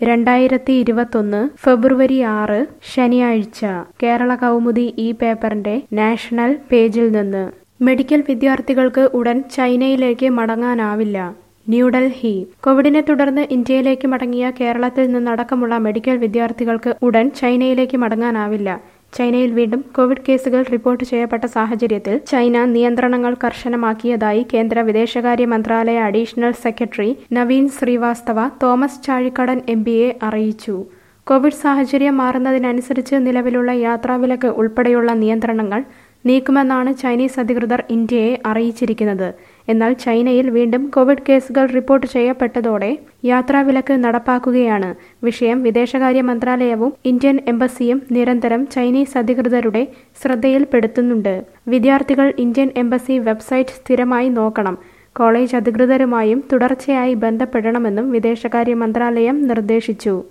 രണ്ടായിരത്തി ഇരുപത്തൊന്ന് ഫെബ്രുവരി ആറ് ശനിയാഴ്ച കേരള കൗമുദി ഈ പേപ്പറിന്റെ നാഷണൽ പേജിൽ നിന്ന് മെഡിക്കൽ വിദ്യാർത്ഥികൾക്ക് ഉടൻ ചൈനയിലേക്ക് മടങ്ങാനാവില്ല ന്യൂഡൽഹി കോവിഡിനെ തുടർന്ന് ഇന്ത്യയിലേക്ക് മടങ്ങിയ കേരളത്തിൽ നിന്നടക്കമുള്ള മെഡിക്കൽ വിദ്യാർത്ഥികൾക്ക് ഉടൻ ചൈനയിലേക്ക് മടങ്ങാനാവില്ല ചൈനയിൽ വീണ്ടും കോവിഡ് കേസുകൾ റിപ്പോർട്ട് ചെയ്യപ്പെട്ട സാഹചര്യത്തിൽ ചൈന നിയന്ത്രണങ്ങൾ കർശനമാക്കിയതായി കേന്ദ്ര വിദേശകാര്യ മന്ത്രാലയ additional secretary Naveen Srivastava Thomas Chazhikadan M പിയെ അറിയിച്ചു കോവിഡ് സാഹചര്യം മാറുന്നതിനനുസരിച്ച് നിലവിലുള്ള യാത്രാവിലക്ക് ഉൾപ്പെടെയുള്ള നിയന്ത്രണങ്ങൾ നീക്കുമെന്നാണ് ചൈനീസ് അധികൃതർ ഇന്ത്യയെ അറിയിച്ചിരിക്കുന്നത് എന്നാൽ ചൈനയിൽ വീണ്ടും കോവിഡ് കേസുകൾ റിപ്പോർട്ട് ചെയ്യപ്പെട്ടതോടെ യാത്രാവിലക്ക് നടപ്പാക്കുകയാണ് വിഷയം വിദേശകാര്യ മന്ത്രാലയവും ഇന്ത്യൻ എംബസിയും നിരന്തരം ചൈനീസ് അധികൃതരുടെ ശ്രദ്ധയിൽപ്പെടുത്തുന്നുണ്ട് വിദ്യാർത്ഥികൾ ഇന്ത്യൻ എംബസി വെബ്സൈറ്റ് സ്ഥിരമായി നോക്കണം കോളേജ് അധികൃതരുമായും തുടർച്ചയായി ബന്ധപ്പെടണമെന്നും വിദേശകാര്യ മന്ത്രാലയം നിർദ്ദേശിച്ചു